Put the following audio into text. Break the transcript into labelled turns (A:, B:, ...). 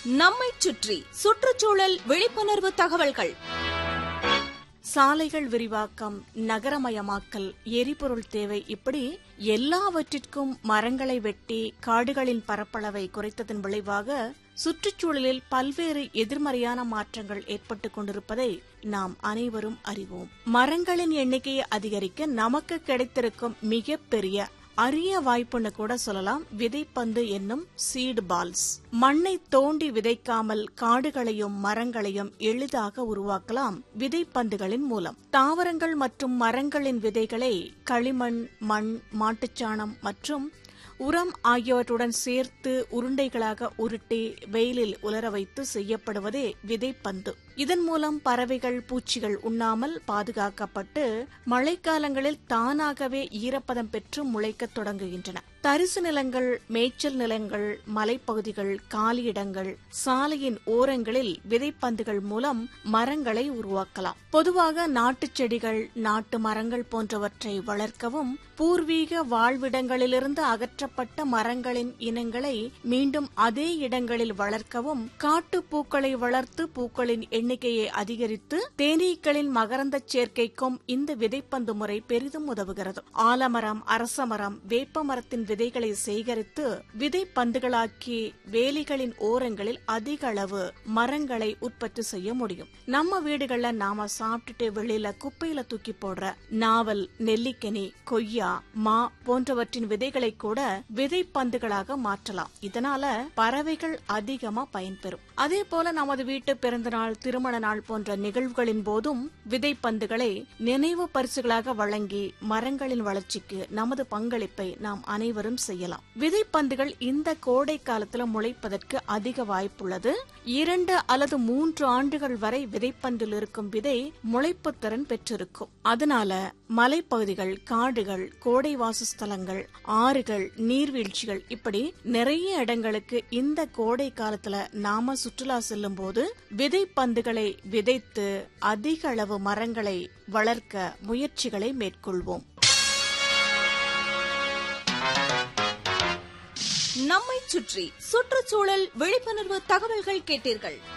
A: நம்மை சுற்றி சுற்றுச்சூழல் விழிப்புணர்வு தகவல்கள்
B: சாலைகள் விரிவாக்கம் நகரமயமாக்கல் எரிபொருள் தேவை இப்படி எல்லாவற்றிற்கும் மரங்களை வெட்டி காடுகளின் பரப்பளவை குறைத்ததன் விளைவாக சுற்றுச்சூழலில் பல்வேறு எதிர்மறையான மாற்றங்கள் ஏற்பட்டுக் கொண்டிருப்பதை நாம் அனைவரும் அறிவோம் மரங்களின் எண்ணிக்கையை அதிகரிக்க நமக்கு கிடைத்திருக்கும் மிகப்பெரிய அரிய வாய்ப்புன்னு கூட சொல்லலாம் விதைப்பந்து என்னும் சீடு பால்ஸ் மண்ணை தோண்டி விதைக்காமல் காடுகளையும் மரங்களையும் எளிதாக உருவாக்கலாம் விதைப்பந்துகளின் மூலம் தாவரங்கள் மற்றும் மரங்களின் விதைகளை களிமண் மண் மாட்டுச்சாணம் மற்றும் உரம் ஆகியவற்றுடன் சேர்த்து உருண்டைகளாக உருட்டி வெயிலில் உலர வைத்து செய்யப்படுவதே விதைப்பந்து இதன் மூலம் பறவைகள் பூச்சிகள் உண்ணாமல் பாதுகாக்கப்பட்டு மழைக்காலங்களில் தானாகவே ஈரப்பதம் பெற்று முளைக்கத் தொடங்குகின்றன தரிசு நிலங்கள் மேய்ச்சல் நிலங்கள் மலைப்பகுதிகள் காலியிடங்கள் சாலையின் ஓரங்களில் விதைப்பந்துகள் மூலம் மரங்களை உருவாக்கலாம் பொதுவாக நாட்டுச் செடிகள் நாட்டு மரங்கள் போன்றவற்றை வளர்க்கவும் பூர்வீக வாழ்விடங்களிலிருந்து அகற்றப்பட்ட மரங்களின் இனங்களை மீண்டும் அதே இடங்களில் வளர்க்கவும் காட்டு பூக்களை வளர்த்து பூக்களின் எண்ணிக்கையை அதிகரித்து தேனீக்களின் மகரந்த சேர்க்கைக்கும் இந்த விதைப்பந்து முறை பெரிதும் உதவுகிறது ஆலமரம் அரசமரம் வேப்ப மரத்தின் விதைகளை சேகரித்து விதைப்பந்துகளாக்கி வேலிகளின் ஓரங்களில் அதிக அளவு மரங்களை உற்பத்தி செய்ய முடியும் நம்ம வீடுகள்ல நாம சாப்பிட்டுட்டு வெளியில குப்பையில தூக்கி போடுற நாவல் நெல்லிக்கனி கொய்யா மா போன்றவற்றின் விதைகளை கூட விதைப்பந்துகளாக மாற்றலாம் இதனால பறவைகள் அதிகமா பயன்பெறும் அதே போல நமது வீட்டு பிறந்தநாள் திருமண நாள் போன்ற நிகழ்வுகளின் போதும் விதைப்பந்துகளை நினைவு பரிசுகளாக வழங்கி மரங்களின் வளர்ச்சிக்கு நமது பங்களிப்பை நாம் அனைவரும் செய்யலாம் விதைப்பந்துகள் இந்த கோடை காலத்துல முளைப்பதற்கு அதிக வாய்ப்புள்ளது இரண்டு அல்லது மூன்று ஆண்டுகள் வரை விதைப்பந்தில் இருக்கும் விதை முளைப்பு திறன் பெற்றிருக்கும் அதனால மலைப்பகுதிகள் காடுகள் கோடை வாசஸ்தலங்கள் ஆறுகள் நீர்வீழ்ச்சிகள் இப்படி நிறைய இடங்களுக்கு இந்த கோடை காலத்துல நாம சுற்றுலா செல்லும் போது விதைப்பந்துகளை விதைத்து அதிக அளவு மரங்களை வளர்க்க முயற்சிகளை மேற்கொள்வோம்
A: நம்மை சுற்றி சுற்றுச்சூழல் விழிப்புணர்வு தகவல்கள் கேட்டீர்கள்